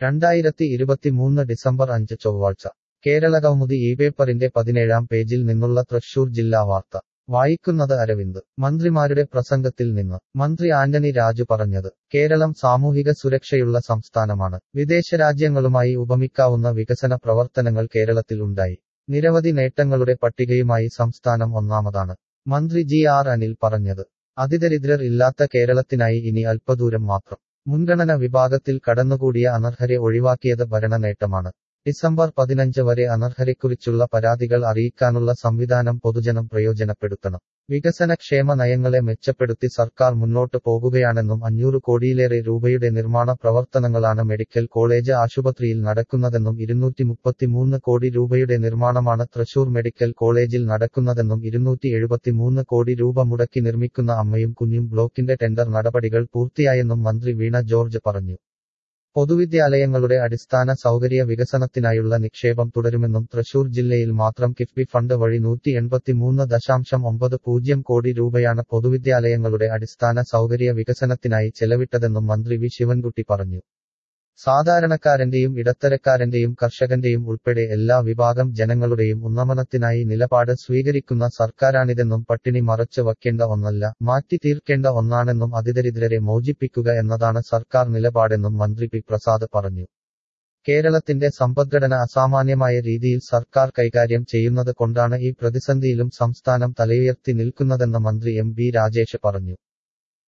രണ്ടായിരത്തി ഇരുപത്തിമൂന്ന് ഡിസംബർ അഞ്ച് ചൊവ്വാഴ്ച കേരള കൗമുദി ഈ പേപ്പറിന്റെ പതിനേഴാം പേജിൽ നിന്നുള്ള തൃശൂർ ജില്ലാ വാർത്ത വായിക്കുന്നത് അരവിന്ദ് മന്ത്രിമാരുടെ പ്രസംഗത്തിൽ നിന്ന് മന്ത്രി ആന്റണി രാജു പറഞ്ഞത് കേരളം സാമൂഹിക സുരക്ഷയുള്ള സംസ്ഥാനമാണ് വിദേശ രാജ്യങ്ങളുമായി ഉപമിക്കാവുന്ന വികസന പ്രവർത്തനങ്ങൾ കേരളത്തിൽ ഉണ്ടായി നിരവധി നേട്ടങ്ങളുടെ പട്ടികയുമായി സംസ്ഥാനം ഒന്നാമതാണ് മന്ത്രി ജി ആർ അനിൽ പറഞ്ഞത് അതിദരിദ്രർ ഇല്ലാത്ത കേരളത്തിനായി ഇനി അല്പദൂരം മാത്രം മുൻഗണന വിഭാഗത്തിൽ കടന്നുകൂടിയ അനർഹരെ ഒഴിവാക്കിയത് ഭരണ നേട്ടമാണ് ഡിസംബർ പതിനഞ്ച് വരെ അനർഹരെക്കുറിച്ചുള്ള പരാതികൾ അറിയിക്കാനുള്ള സംവിധാനം പൊതുജനം പ്രയോജനപ്പെടുത്തണം വികസന ക്ഷേമ നയങ്ങളെ മെച്ചപ്പെടുത്തി സർക്കാർ മുന്നോട്ട് പോകുകയാണെന്നും അഞ്ഞൂറ് കോടിയിലേറെ രൂപയുടെ നിർമ്മാണ പ്രവർത്തനങ്ങളാണ് മെഡിക്കൽ കോളേജ് ആശുപത്രിയിൽ നടക്കുന്നതെന്നും ഇരുന്നൂറ്റി മുപ്പത്തിമൂന്ന് കോടി രൂപയുടെ നിർമ്മാണമാണ് തൃശൂർ മെഡിക്കൽ കോളേജിൽ നടക്കുന്നതെന്നും ഇരുന്നൂറ്റി എഴുപത്തിമൂന്ന് കോടി രൂപ മുടക്കി നിർമ്മിക്കുന്ന അമ്മയും കുഞ്ഞും ബ്ലോക്കിന്റെ ടെൻഡർ നടപടികൾ പൂർത്തിയായെന്നും മന്ത്രി വീണ ജോർജ് പറഞ്ഞു പൊതുവിദ്യാലയങ്ങളുടെ അടിസ്ഥാന സൗകര്യ വികസനത്തിനായുള്ള നിക്ഷേപം തുടരുമെന്നും തൃശൂർ ജില്ലയിൽ മാത്രം കിഫ്ബി ഫണ്ട് വഴി നൂറ്റി എൺപത്തിമൂന്ന് ദശാംശം ഒമ്പത് പൂജ്യം കോടി രൂപയാണ് പൊതുവിദ്യാലയങ്ങളുടെ അടിസ്ഥാന സൗകര്യ വികസനത്തിനായി ചെലവിട്ടതെന്നും മന്ത്രി വി ശിവൻകുട്ടി പറഞ്ഞു സാധാരണക്കാരന്റെയും ഇടത്തരക്കാരന്റെയും കർഷകന്റെയും ഉൾപ്പെടെ എല്ലാ വിഭാഗം ജനങ്ങളുടെയും ഉന്നമനത്തിനായി നിലപാട് സ്വീകരിക്കുന്ന സർക്കാരാണിതെന്നും പട്ടിണി മറച്ചു വയ്ക്കേണ്ട ഒന്നല്ല മാറ്റി തീർക്കേണ്ട ഒന്നാണെന്നും അതിദരിദ്രരെ മോചിപ്പിക്കുക എന്നതാണ് സർക്കാർ നിലപാടെന്നും മന്ത്രി പി പ്രസാദ് പറഞ്ഞു കേരളത്തിന്റെ സമ്പദ്ഘടന അസാമാന്യമായ രീതിയിൽ സർക്കാർ കൈകാര്യം ചെയ്യുന്നത് കൊണ്ടാണ് ഈ പ്രതിസന്ധിയിലും സംസ്ഥാനം തലയുയർത്തി നിൽക്കുന്നതെന്ന് മന്ത്രി എം ബി രാജേഷ് പറഞ്ഞു